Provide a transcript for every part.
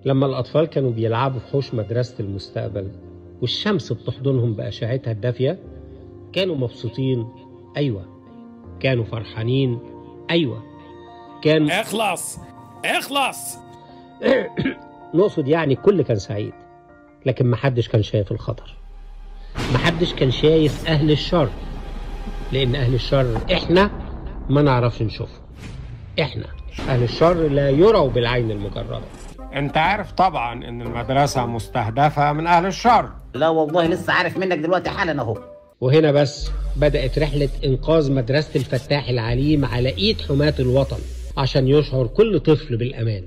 لما الأطفال كانوا بيلعبوا في حوش مدرسة المستقبل والشمس بتحضنهم بأشعتها الدافية كانوا مبسوطين أيوة كانوا فرحانين أيوة كان اخلص اخلص نقصد يعني الكل كان سعيد لكن محدش كان شايف الخطر محدش كان شايف أهل الشر لأن أهل الشر إحنا ما نعرفش نشوفهم إحنا أهل الشر لا يروا بالعين المجردة انت عارف طبعا ان المدرسة مستهدفة من اهل الشر لا والله لسه عارف منك دلوقتي حالا اهو وهنا بس بدأت رحلة إنقاذ مدرسة الفتاح العليم على إيد حماة الوطن عشان يشعر كل طفل بالأمان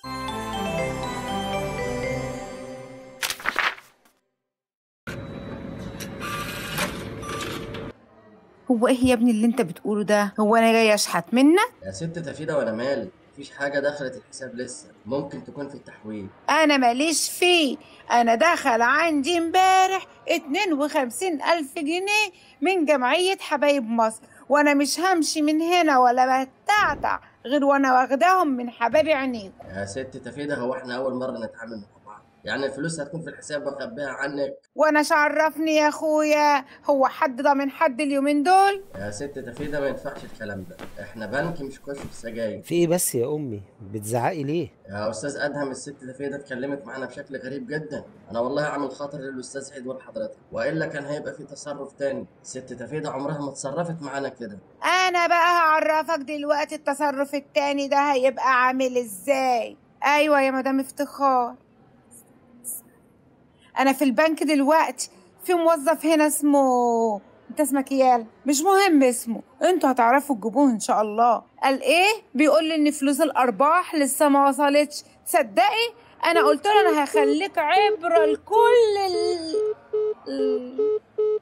هو ايه يا ابني اللي انت بتقوله ده هو انا جاي اشحت منك يا ست تفيدة وانا مالي مفيش حاجة دخلت الحساب لسه ممكن تكون في التحويل انا ماليش فيه انا دخل عندي امبارح 52 الف جنيه من جمعية حبايب مصر وانا مش همشي من هنا ولا بتعتع غير وانا واخداهم من حبايب عينيكم يا ست تفيدة هو احنا أول مرة نتعامل مع بعض يعني الفلوس هتكون في الحساب وأخبيها عنك وانا شعرفني يا اخويا هو حد ضامن حد اليومين دول يا ست تفيدة ما ينفعش الكلام ده احنا بنك مش كشك سجاير في ايه بس يا امي بتزعقي ليه يا أستاذ أدهم الست تفيدة اتكلمت معانا بشكل غريب جدا أنا والله عامل خاطر للأستاذ عيد ولحضرتك وإلا كان هيبقى في تصرف تاني الست تفيدة عمرها ما اتصرفت معانا كده انا بقى هعرفك دلوقتي التصرف التاني ده هيبقى عامل ازاي ايوه يا مدام افتخار انا في البنك دلوقتي في موظف هنا اسمه انت اسمك يال مش مهم اسمه انتوا هتعرفوا تجيبوه ان شاء الله قال ايه بيقول لي ان فلوس الارباح لسه ما وصلتش تصدقي انا قلت له انا هخليك عبره لكل ال... ال...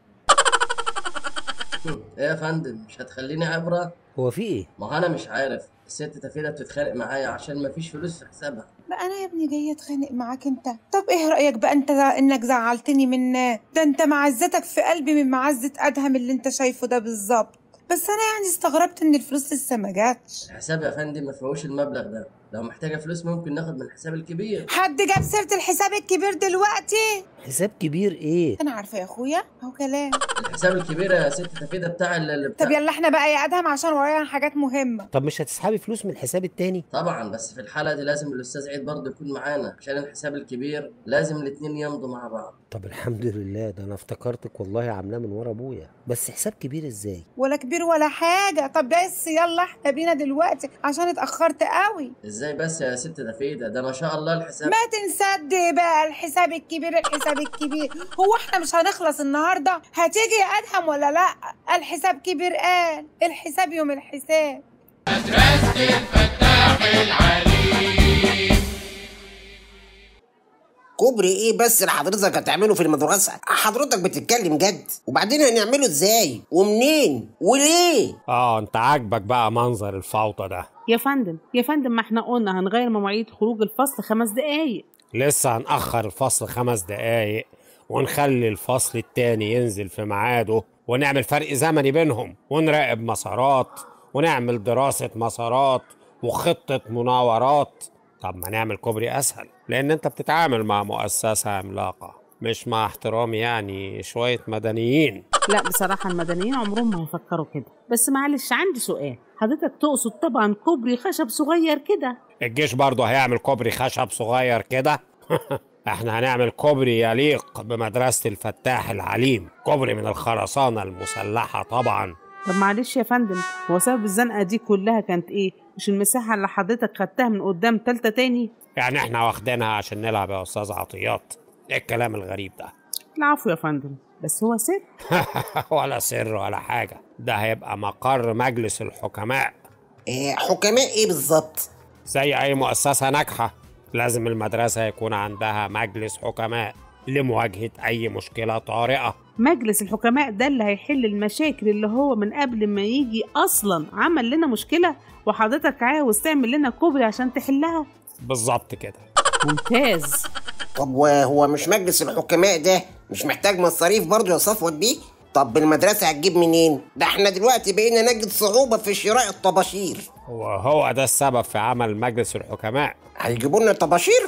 إيه يا فندم مش هتخليني عبرة هو في ايه ما هو أنا مش عارف الست تفيدة بتتخانق معايا عشان مفيش فلوس في حسابها بقى انا يا ابني جايه اتخانق معاك انت طب ايه رايك بقى انت انك زعلتني من ده انت معزتك في قلبي من معزه ادهم اللي انت شايفه ده بالظبط بس انا يعني استغربت ان الفلوس لسه ما جاتش الحساب يا فندم ما فيهوش المبلغ ده لو محتاجة فلوس ممكن ناخد من الحساب الكبير حد جاب سيره الحساب الكبير دلوقتي حساب كبير ايه انا عارفه يا اخويا اهو كلام الحساب الكبير يا ست تفيدة بتاع اللي بتاع طب يلا احنا بقى يا ادهم عشان ورايا حاجات مهمه طب مش هتسحبي فلوس من الحساب التاني طبعا بس في الحالة دي لازم الأستاذ عيد برضه يكون معانا عشان الحساب الكبير لازم الاتنين يمضوا مع بعض طب الحمد لله ده انا افتكرتك والله عاملاه من ورا ابويا بس حساب كبير ازاي ولا كبير ولا حاجه طب بس يلا احنا بينا دلوقتي عشان اتاخرت قوي ازاي بس يا ست تفيدة ده ما شاء الله الحساب ما تنسد بقى الحساب الكبير الحساب الكبير هو احنا مش هنخلص النهارده هتيجي يا ادهم ولا لا الحساب كبير قال الحساب يوم الحساب كوبري ايه بس اللي حضرتك هتعمله في المدرسة حضرتك بتتكلم جد وبعدين هنعمله ازاي ومنين وليه اه انت عاجبك بقى منظر الفوضى ده يا فندم يا فندم ما احنا قلنا هنغير مواعيد خروج الفصل خمس دقايق لسه هنأخر الفصل خمس دقايق ونخلي الفصل التاني ينزل في ميعاده ونعمل فرق زمني بينهم ونراقب مسارات ونعمل دراسة مسارات وخطة مناورات طب ما نعمل كوبري أسهل لأن أنت بتتعامل مع مؤسسة عملاقة مش مع احترامي يعني شوية مدنيين لا بصراحة المدنيين عمرهم ما هيفكروا كده بس معلش عندي سؤال حضرتك تقصد طبعا كوبري خشب صغير كده الجيش برضه هيعمل كوبري خشب صغير كده احنا هنعمل كوبري يليق بمدرسة الفتاح العليم كوبري من الخرسانة المسلحة طبعا طب معلش يا فندم هو سبب الزنقة دي كلها كانت ايه مش المساحة اللي حضرتك خدتها من قدام تالتة تاني يعني احنا واخدينها عشان نلعب يا استاذ عطيات ايه الكلام الغريب ده العفو يا فندم بس هو سر ولا سر ولا حاجة ده هيبقى مقر مجلس الحكماء إيه حكماء ايه بالظبط زي أي مؤسسة ناجحة لازم المدرسة يكون عندها مجلس حكماء لمواجهة أي مشكلة طارئة مجلس الحكماء ده اللي هيحل المشاكل اللي هو من قبل ما يجي اصلا عمل لنا مشكله وحضرتك عاوز تعمل لنا كوبري عشان تحلها بالظبط كده ممتاز طب وهو مش مجلس الحكماء ده مش محتاج مصاريف برضه يا صفوت بيه طب المدرسة هتجيب منين؟ ده احنا دلوقتي بقينا نجد صعوبة في شراء الطباشير وهو ده السبب في عمل مجلس الحكماء هيجيبوا لنا طباشير؟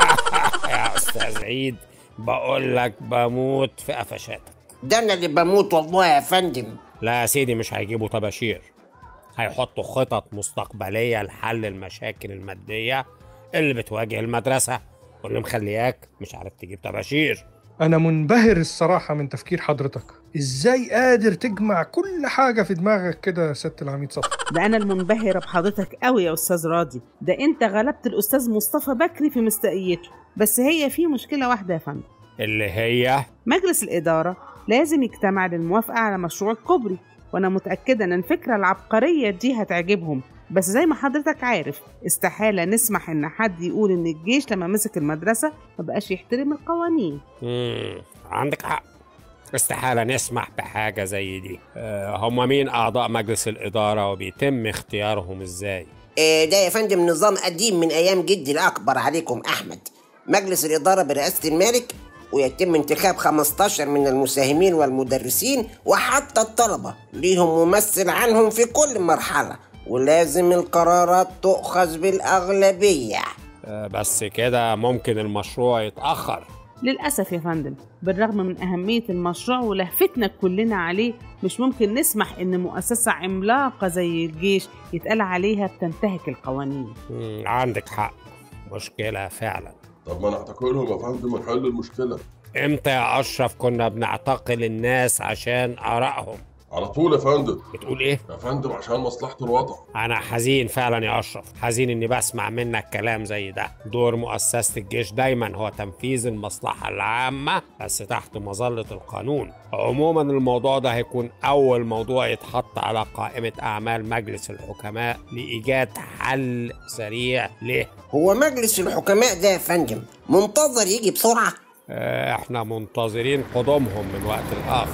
يا استاذ عيد بقول لك بموت في قفشاتك ده انا اللي بموت والله يا فندم لا يا سيدي مش هيجيبوا طباشير هيحطوا خطط مستقبلية لحل المشاكل المادية اللي بتواجه المدرسة واللي مخلياك مش عارف تجيب طباشير أنا منبهر الصراحة من تفكير حضرتك إزاي قادر تجمع كل حاجة في دماغك كده يا ست العميد صفا ده انا المنبهره بحضرتك قوي يا استاذ راضي ده انت غلبت الاستاذ مصطفى بكري في مستقيته بس هي في مشكله واحده يا فندم اللي هي مجلس الاداره لازم يجتمع للموافقه على مشروع الكوبري وانا متاكده ان الفكره العبقريه دي هتعجبهم بس زي ما حضرتك عارف استحاله نسمح ان حد يقول ان الجيش لما مسك المدرسه ما بقاش يحترم القوانين مم. عندك حق استحالة نسمح بحاجة زي دي آه، هم مين أعضاء مجلس الإدارة وبيتم اختيارهم إزاي آه، ده يا فندم نظام قديم من ايام جدي الاكبر عليكم احمد مجلس الاداره برئاسه الملك ويتم انتخاب 15 من المساهمين والمدرسين وحتى الطلبه ليهم ممثل عنهم في كل مرحله ولازم القرارات تؤخذ بالاغلبيه آه، بس كده ممكن المشروع يتأخر للأسف يا فندم بالرغم من أهمية المشروع ولهفتنا كلنا عليه مش ممكن نسمح إن مؤسسة عملاقة زي الجيش يتقال عليها بتنتهك القوانين مم، عندك حق مشكلة فعلا طب ما نعتقلهم يا فندم ونحل المشكلة امتى يا أشرف كنا بنعتقل الناس عشان آرائهم على طول يا فندم بتقول إيه؟ يا فندم عشان مصلحة الوطن أنا حزين فعلا يا أشرف حزين إني بسمع منك كلام زي ده دور مؤسسة الجيش دايما هو تنفيذ المصلحة العامة بس تحت مظلة القانون عموما الموضوع ده هيكون أول موضوع يتحط على قائمة أعمال مجلس الحكماء لإيجاد حل سريع له هو مجلس الحكماء ده يا فندم منتظر يجي بسرعه آه، احنا منتظرين قدومهم من وقت لآخر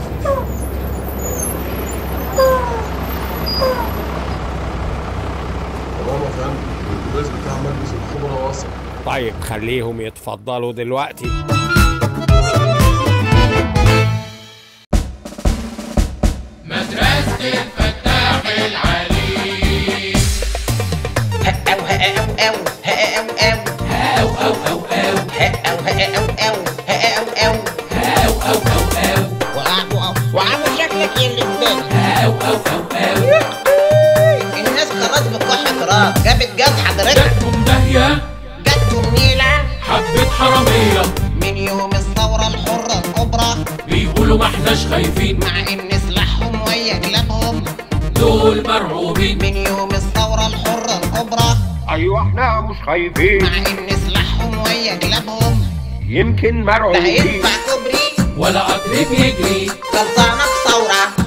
تمام يا فندم الاتوبيس بتاع مجلس الخبراء وصل طيب خليهم يتفضلوا دلوقتي مدرسة الفتاح العليم أو أو أو أو أو أو أو أو أو أو أو أو أو أو أو أو أو وقعوا وعامل شكلك يا اللي في بالي أو أو أو أو الناس خلاص بتكح تراب جابت جاز حضرتك جاتكم داهية جاتكم نيلة حبة حرامية من يوم الثورة الحرة الكبرى بيقولوا ما احناش خايفين مع إن سلاحهم ويا كلابهم دول مرعوبين من يوم الثورة الحرة الكبرى أيوة احنا مش خايفين مع إن سلاحهم ويا كلابهم يمكن ده هينفع كوبري ولا قطر بيجري خلصانة بثورة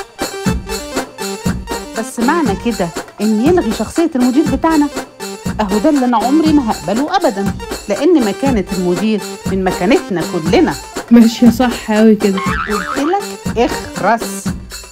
بس معنى كده ان يلغي شخصية المدير بتاعنا اهو ده اللي انا عمري ما هقبله ابدا لان مكانة المدير من مكانتنا كلنا ماشية صح أوي كده قلت لك اخرس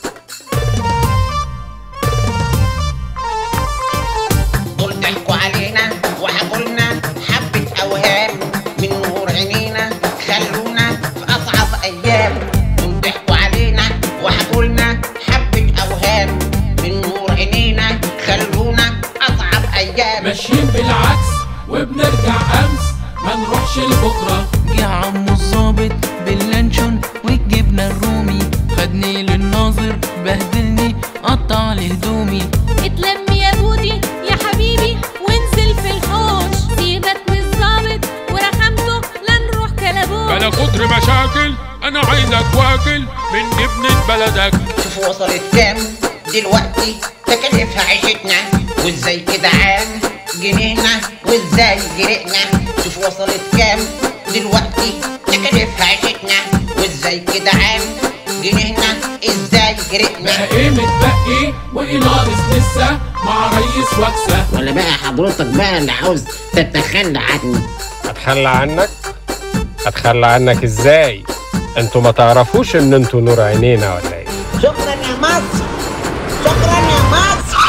دول ضحكوا علينا وحكولنا حبة أوهام من نور عينينا خلونا في أصعب أيام دول ضحكوا علينا وحكولنا حبة أوهام من نور عينينا خلونا أصعب أيام ماشيين بالعكس وبنرجع أمس ما نروحش لبكرة جه عمو الظابط باللانشون والجبنة الرومي خدني للناظر بهدلني قطع لي هدومي اتلم يا بودي يا حبيبي وانزل في الحوش سيبك من الظابط ورحمته لا نروح كلبوش بلا كتر مشاكل أنا عايزك واكل من جبنة بلدك شوف وصلت كام دلوقتي تكلفها عيشتنا وازاي كده عام جنينا وازاي جرقنا شوف وصلت كام دلوقتي تكلفها عيشتنا وازاي كده عام جنينا ازاي جرقنا بقى ايه متبقي وايه ناقص لسه مع ريس وكسة ولا بقى حضرتك بقى اللي عاوز تتخلى عني اتخلى عنك اتخلى عنك ازاي انتوا ما تعرفوش ان انتوا نور عينينا ولا ايه شكرا يا مصر شكرا يا مصر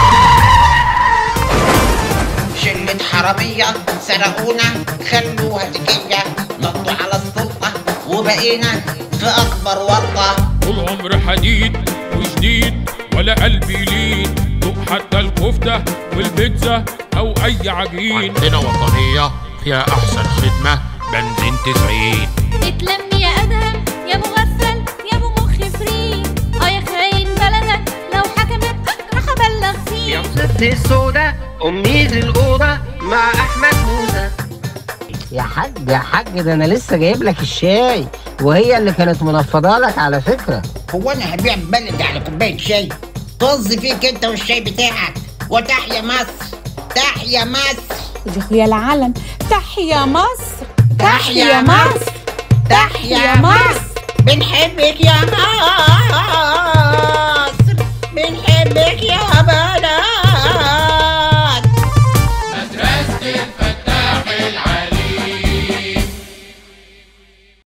شلة حرامية سرقونا خلوها تكية نطوا على السلطة وبقينا في أكبر ورطة طول عمر حديد وجديد ولا قلبي لين دوق حتى الكفتة والبيتزا أو أي عجين عندنا وطنية فيها أحسن خدمة بنزين تسعين اتلم يا ادهم يا مغفل يا ابو مخ فري اه يا خاين بلدك لو حكمت راح ابلغ فيه يا ست السودة أمي الأوضة مع أحمد موسى يا حاج يا حاج ده أنا لسه جايب لك الشاي وهي اللي كانت منفضة لك على فكرة هو انا هبيع بلدي على كوبايه شاي طز فيك انت والشاي بتاعك وتحيا مصر تحيا مصر ودي اخويا العالم تحيا مصر تحيا مصر تحيا مصر بنحبك يا مصر